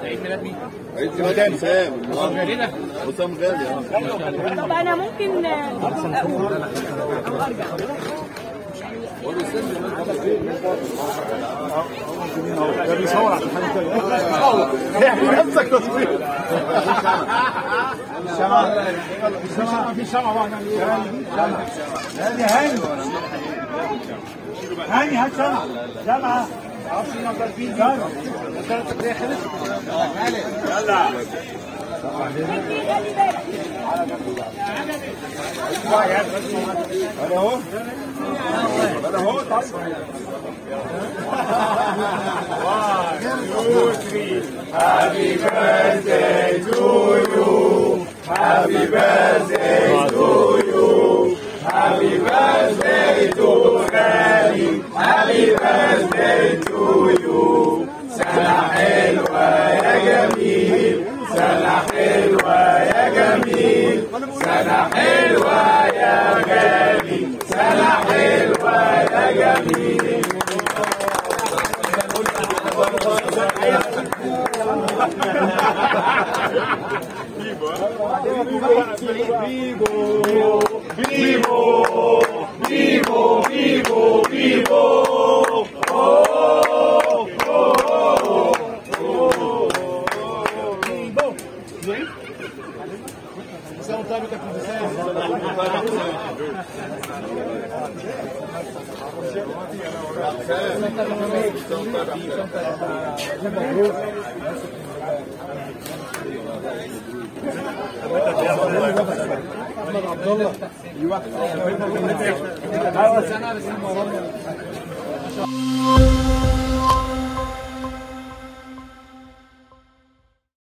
عيد ميلاد مين؟ عيد ميلاد حسام غالي حسام غالي اه طب انا ممكن اقول او ارجع ده بيصور عشان حاجه ثانيه اعمل نفسك تصوير شمعة شمعة في شمعة بقى نعمل ايه؟ شمعة هاني هاني هاني هات شمعة شمعة شمعة انا اهو انا اهو طيب Thank